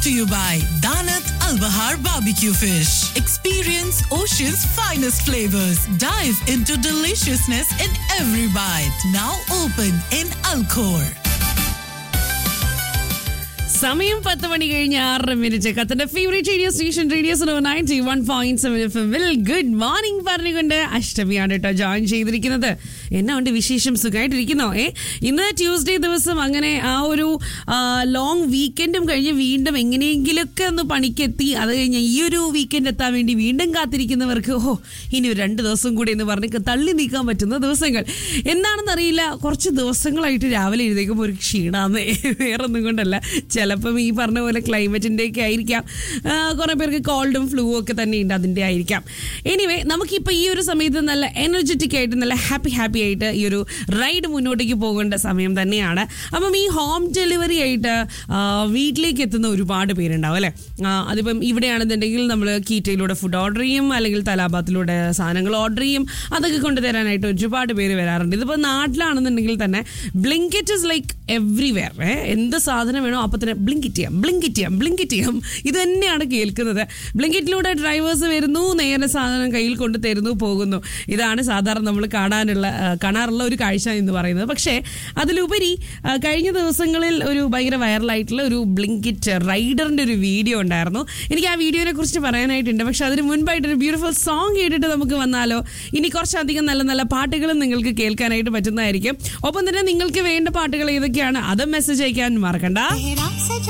to you by Danat Al Bahar Barbecue Fish. Experience Ocean's finest flavors. Dive into deliciousness in every bite. Now open in Alcor. സമയം പത്ത് മണി കഴിഞ്ഞ് ആറര minute കത്തിന്റെ favourite radio station radio സോ ninety one point seven F എമ്മിൽ good morning പറഞ്ഞുകൊണ്ട് അഷ്ടമിയാണ് കേട്ടോ ജോയിൻ ചെയ്തിരിക്കുന്നത് എന്നാ ഉണ്ട് വിശേഷം സുഖമായിട്ടിരിക്കുന്നോ ഏ ഇന്ന് ട്യൂസ്ഡേ ദിവസം അങ്ങനെ ആ ഒരു ലോങ് വീക്കെൻഡും കഴിഞ്ഞ് വീണ്ടും എങ്ങനെയെങ്കിലുമൊക്കെ ഒന്ന് പണിക്കെത്തി അത് കഴിഞ്ഞ് ഈ ഒരു വീക്കെൻഡ് എത്താൻ വേണ്ടി വീണ്ടും കാത്തിരിക്കുന്നവർക്ക് ഓ ഇനി ഒരു രണ്ട് ദിവസം കൂടി എന്ന് പറഞ്ഞ് തള്ളി നീക്കാൻ പറ്റുന്ന ദിവസങ്ങൾ എന്താണെന്ന് അറിയില്ല കുറച്ച് ദിവസങ്ങളായിട്ട് രാവിലെ എഴുന്നേക്കുമ്പോൾ ഒരു ക്ഷീണാന്ന് വേറൊന്നും കൊണ്ടല്ല ചിലപ്പം ഈ പറഞ്ഞ പോലെ ക്ലൈമറ്റിൻ്റെ ഒക്കെ ആയിരിക്കാം ആ, കുറേ പേർക്ക് കോൾഡും ഫ്ലൂ ഒക്കെ തന്നെ ഉണ്ട് അതിൻ്റെ ആയിരിക്കാം എനിവേ നമുക്കിപ്പോൾ ഈ ഒരു സമയത്ത് നല്ല എനർജറ്റിക് ആയിട്ട് നല്ല ഹാപ്പി ഹാപ്പി ആയിട്ട് ഈ ഒരു റൈഡ് മുന്നോട്ടേക്ക് പോകേണ്ട സമയം തന്നെയാണ് അപ്പം ഈ ഹോം ഡെലിവറി ആയിട്ട് ആ, വീട്ടിലേക്ക് എത്തുന്ന ഒരുപാട് പേരുണ്ടാവും അല്ലേ ആ, അതിപ്പം ഇവിടെയാണെന്നുണ്ടെങ്കിൽ നമ്മൾ കീറ്റയിലൂടെ ഫുഡ് ഓർഡർ ചെയ്യും അല്ലെങ്കിൽ തലാബാത്തിലൂടെ സാധനങ്ങൾ ഓർഡർ ചെയ്യും അതൊക്കെ കൊണ്ടുതരാനായിട്ട് ഒരുപാട് പേര് വരാറുണ്ട് ഇതിപ്പോൾ നാട്ടിലാണെന്നുണ്ടെങ്കിൽ തന്നെ ബ്ലിങ്കറ്റ് ഇസ് ലൈക്ക് എവ്രിവെയർ എന്ത് സാധനം വേണോ അപ്പോൾ തന്നെ ബ്ലിങ്കിറ്റ് ചെയ്യാം ബ്ലിങ്കിറ്റ് ചെയ്യാം ബ്ലിങ്കിറ്റ് ചെയ്യാം ഇത് തന്നെയാണ് കേൾക്കുന്നത് ബ്ലിങ്കിറ്റിലൂടെ ഡ്രൈവേഴ്സ് വരുന്നു നേരെ സാധനം കയ്യിൽ കൊണ്ട് തരുന്നു പോകുന്നു ഇതാണ് സാധാരണ നമ്മൾ കാണാനുള്ള ആ, കാണാറുള്ള ഒരു കാഴ്ച എന്ന് പറയുന്നത് പക്ഷേ അതിലുപരി ആ, കഴിഞ്ഞ ദിവസങ്ങളിൽ ഒരു ഭയങ്കര വൈറലായിട്ടുള്ള ഒരു ബ്ലിങ്കിറ്റ് റൈഡറിന്റെ ഒരു വീഡിയോ ഉണ്ടായിരുന്നു എനിക്ക് ആ വീഡിയോനെ കുറിച്ച് പറയാനായിട്ടുണ്ട് പക്ഷെ അതിന് മുൻപായിട്ട് ഒരു ബ്യൂട്ടിഫുൾ സോങ് കേട്ടിട്ട് നമുക്ക് വന്നാലോ ഇനി കുറച്ചധികം നല്ല നല്ല പാട്ടുകളും നിങ്ങൾക്ക് കേൾക്കാനായിട്ട് പറ്റുന്നതായിരിക്കും ഒപ്പം തന്നെ നിങ്ങൾക്ക് വേണ്ട പാട്ടുകൾ ഏതൊക്കെയാണ് അതും മെസ്സേജ് അയക്കാൻ മറക്കണ്ട तेरा